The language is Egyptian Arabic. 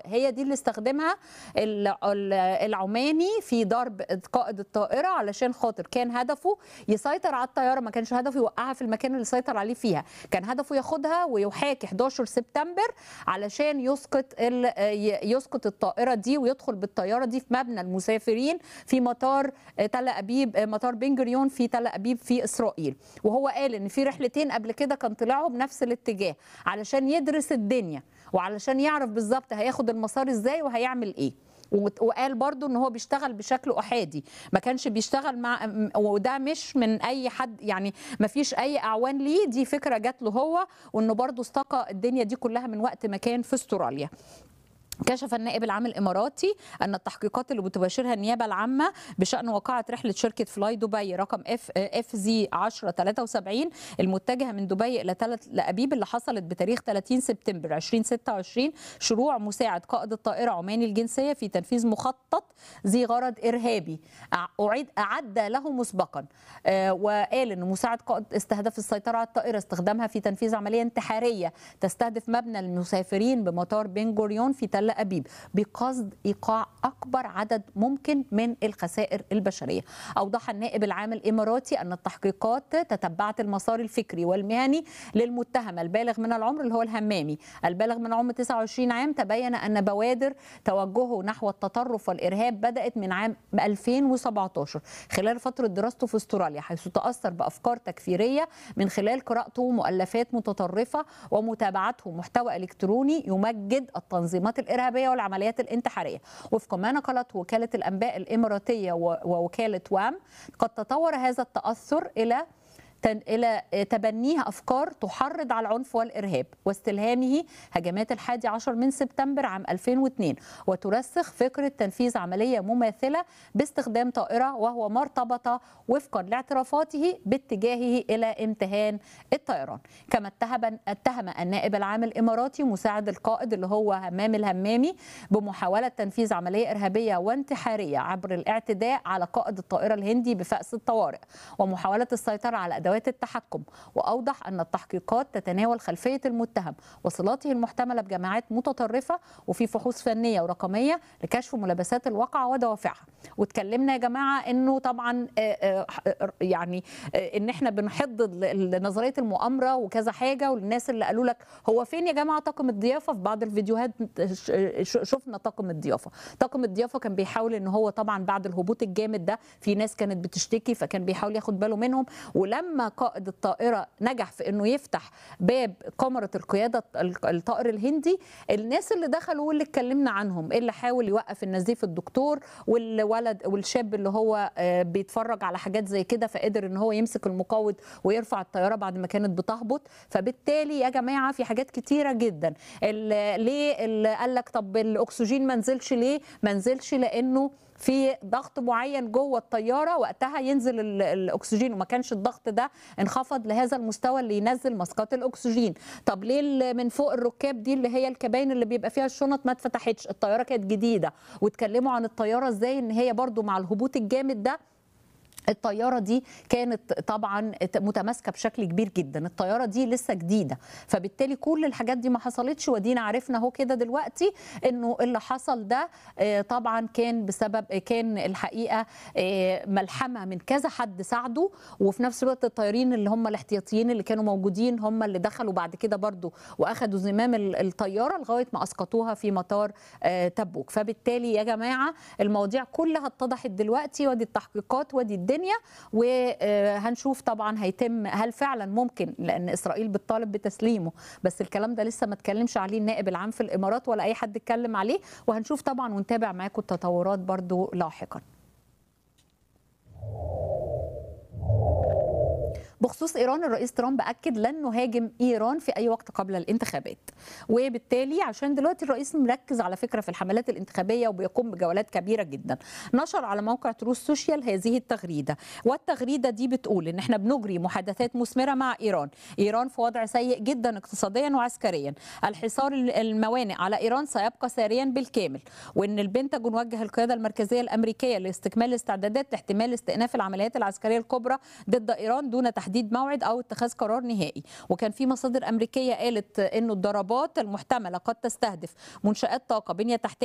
هي دي اللي استخدمها ال- ال- العماني في ضرب قائد الطائره علشان خاطر كان هدفه يسيطر على الطياره ما كانش هدفه يوقعها في المكان اللي سيطر عليه فيها كان هدفه ياخدها ويحاكي 11 سبتمبر علشان يسقط ال- ي- يسقط الطائره دي ويدخل بالطياره دي في مبنى المسافرين في مطار تل ابيب مطار بن جوريون في تل ابيب في اسرائيل وهو قال ان في رحلتين قبل كده كان طلعوا بنفس الاتجاه علشان يدرس الدنيا وعلشان يعرف بالظبط هياخد المسار ازاي وهيعمل ايه وت- وقال برضو ان هو بيشتغل بشكل احادي ما كانش بيشتغل مع م- وده مش من اي حد يعني ما فيش اي اعوان ليه دي فكره جات له هو وانه برضو استقى الدنيا دي كلها من وقت ما كان في استراليا كشف النائب العام الاماراتي ان التحقيقات اللي بتباشرها النيابه العامه بشان وقعه رحله شركه فلاي دبي رقم اف اف زي 1073 المتجهه من دبي الى تل ابيب اللي حصلت بتاريخ 30 سبتمبر 2026 شروع مساعد قائد الطائره عماني الجنسيه في تنفيذ مخطط ذي غرض ارهابي أع- اعيد اعد له مسبقا آه، وقال ان مساعد قائد استهدف السيطره على الطائره استخدامها في تنفيذ عمليه انتحاريه تستهدف مبنى المسافرين بمطار بن جوريون في تل ابيب بقصد ايقاع اكبر عدد ممكن من الخسائر البشريه. اوضح النائب العام الاماراتي ان التحقيقات تتبعت المسار الفكري والمهني للمتهم البالغ من العمر اللي هو الهمامي، البالغ من العمر 29 عام تبين ان بوادر توجهه نحو التطرف والارهاب بدات من عام 2017 خلال فتره دراسته في استراليا حيث تاثر بافكار تكفيريه من خلال قراءته مؤلفات متطرفه ومتابعته محتوى الكتروني يمجد التنظيمات الارهابيه والعمليات الانتحاريه وفق ما نقلته وكاله الانباء الاماراتيه و- ووكاله وام قد تطور هذا التاثر الى تن- الى تبنيه افكار تحرض على العنف والارهاب واستلهامه هجمات الحادي عشر من سبتمبر عام 2002 وترسخ فكره تنفيذ عمليه مماثله باستخدام طائره وهو ما ارتبط وفقا لاعترافاته باتجاهه الى امتهان الطيران كما اتهم اتهم النائب العام الاماراتي مساعد القائد اللي هو همام الهمامي بمحاوله تنفيذ عمليه ارهابيه وانتحاريه عبر الاعتداء على قائد الطائره الهندي بفأس الطوارئ ومحاوله السيطره على ادوات التحكم واوضح ان التحقيقات تتناول خلفيه المتهم وصلاته المحتمله بجماعات متطرفه وفي فحوص فنيه ورقميه لكشف ملابسات الواقعه ودوافعها واتكلمنا يا جماعه انه طبعا آه، آه، يعني آه، ان احنا بنحض ل- لنظريه المؤامره وكذا حاجه والناس اللي قالوا لك هو فين يا جماعه طاقم الضيافه في بعض الفيديوهات ش- ش- شفنا طاقم الضيافه طاقم الضيافه كان بيحاول ان هو طبعا بعد الهبوط الجامد ده في ناس كانت بتشتكي فكان بيحاول ياخد باله منهم ولما قائد الطائره نجح في انه يفتح باب كاميرا القياده ال- الطائر الهندي الناس اللي دخلوا واللي اتكلمنا عنهم اللي حاول يوقف النزيف الدكتور والولد والشاب اللي هو آه، بيتفرج على حاجات زي كده فقدر ان هو يمسك المقود ويرفع الطياره بعد ما كانت بتهبط فبالتالي يا جماعه في حاجات كتيره جدا ال- ليه اللي قال لك طب الاكسجين ما نزلش ليه ما نزلش لانه في ضغط معين جوه الطياره وقتها ينزل ال- الاكسجين وما كانش الضغط ده انخفض لهذا المستوى اللي ينزل مسقط الاكسجين طب ليه ال- من فوق الركاب دي اللي هي الكباين اللي بيبقى فيها الشنط ما اتفتحتش الطياره كانت جديده واتكلموا عن الطياره ازاي ان هي برضو مع الهبوط الجامد ده الطياره دي كانت طبعا متماسكه بشكل كبير جدا الطياره دي لسه جديده فبالتالي كل الحاجات دي ما حصلتش ودينا عرفنا اهو كده دلوقتي انه اللي حصل ده آه، طبعا كان بسبب كان الحقيقه آه، ملحمه من كذا حد ساعده وفي نفس الوقت الطيارين اللي هم الاحتياطيين اللي كانوا موجودين هم اللي دخلوا بعد كده برضو واخدوا زمام ال- الطياره لغايه ما اسقطوها في مطار آه، تبوك فبالتالي يا جماعه المواضيع كلها اتضحت دلوقتي ودي التحقيقات ودي الدنيا وهنشوف طبعا هيتم هل فعلا ممكن لان اسرائيل بتطالب بتسليمه بس الكلام ده لسه ما اتكلمش عليه النائب العام في الامارات ولا اي حد اتكلم عليه وهنشوف طبعا ونتابع معاكم التطورات برضو لاحقا بخصوص ايران الرئيس ترامب اكد لن نهاجم ايران في اي وقت قبل الانتخابات وبالتالي عشان دلوقتي الرئيس مركز على فكره في الحملات الانتخابيه وبيقوم بجولات كبيره جدا نشر على موقع تروس سوشيال هذه التغريده والتغريده دي بتقول ان احنا بنجري محادثات مثمره مع ايران ايران في وضع سيء جدا اقتصاديا وعسكريا الحصار الموانئ على ايران سيبقى ساريا بالكامل وان البنتاجون وجه القياده المركزيه الامريكيه لاستكمال الاستعدادات لاحتمال استئناف العمليات العسكريه الكبرى ضد ايران دون تحديد تحديد موعد او اتخاذ قرار نهائي وكان في مصادر امريكيه قالت انه الضربات المحتمله قد تستهدف منشات طاقه بنيه تحتيه